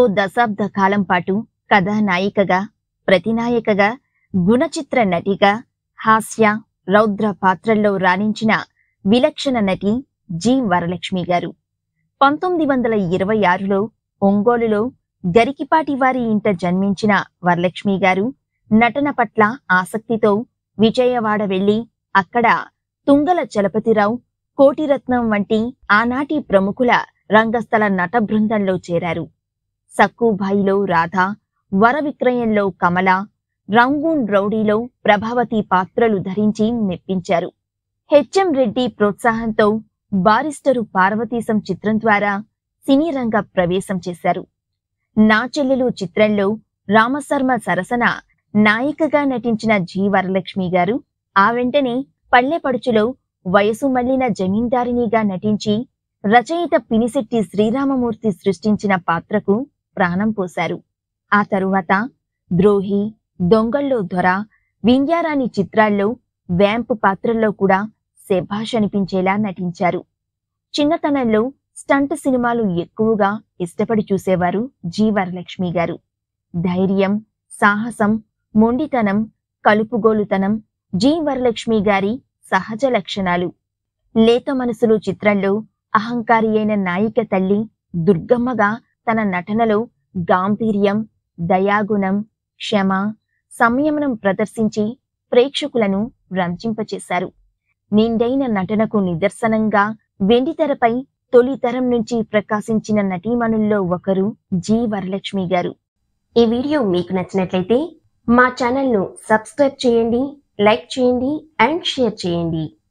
దశాబ్ద కాలం పాటు కథానాయికగా ప్రతినాయకగా గుణచిత్ర నటిగా హాస్య రౌద్ర పాత్రల్లో రాణించిన విలక్షణ నటి జి వరలక్ష్మి గారు పంతొమ్మిది వందల ఇరవై ఆరులో ఒంగోలులో గరికిపాటి వారి ఇంట జన్మించిన వరలక్ష్మి గారు నటన పట్ల ఆసక్తితో విజయవాడ వెళ్లి అక్కడ తుంగల చలపతిరావు కోటిరత్నం వంటి ఆనాటి ప్రముఖుల రంగస్థల నట బృందంలో చేరారు సక్కుబాయిలో రాధ వర విక్రయంలో కమల రంగూన్ రౌడీలో ప్రభావతి పాత్రలు ధరించి మెప్పించారు హెచ్ఎం రెడ్డి ప్రోత్సాహంతో బారిస్టరు పార్వతీశం చిత్రం ద్వారా సినీ రంగ ప్రవేశం చేశారు నా చెల్లెలు చిత్రంలో రామశర్మ సరసన నాయికగా నటించిన జి వరలక్ష్మి గారు ఆ వెంటనే పల్లెపడుచులో వయసు మళ్లిన జమీందారినిగా నటించి రచయిత పినిశెట్టి శ్రీరామమూర్తి సృష్టించిన పాత్రకు ప్రాణం పోశారు ఆ తరువాత ద్రోహి దొంగల్లో దొర వింధ్యారాణి చిత్రాల్లో వ్యాంపు పాత్రల్లో కూడా శభాష్ అనిపించేలా నటించారు చిన్నతనంలో స్టంట్ సినిమాలు ఎక్కువగా ఇష్టపడి చూసేవారు జి వరలక్ష్మి గారు ధైర్యం సాహసం మొండితనం కలుపుగోలుతనం జి వరలక్ష్మి గారి సహజ లక్షణాలు లేత మనసులు చిత్రంలో అహంకారి అయిన నాయిక తల్లి దుర్గమ్మగా తన నటనలో గాంభీర్యం దయాగుణం క్షమ సంయమనం ప్రదర్శించి ప్రేక్షకులను రంజింపచేశారు నిండైన నటనకు నిదర్శనంగా వెండితెరపై తొలి తరం నుంచి ప్రకాశించిన నటీమణుల్లో ఒకరు జి వరలక్ష్మి గారు ఈ వీడియో మీకు నచ్చినట్లయితే మా ఛానల్ను సబ్స్క్రైబ్ చేయండి లైక్ చేయండి అండ్ షేర్ చేయండి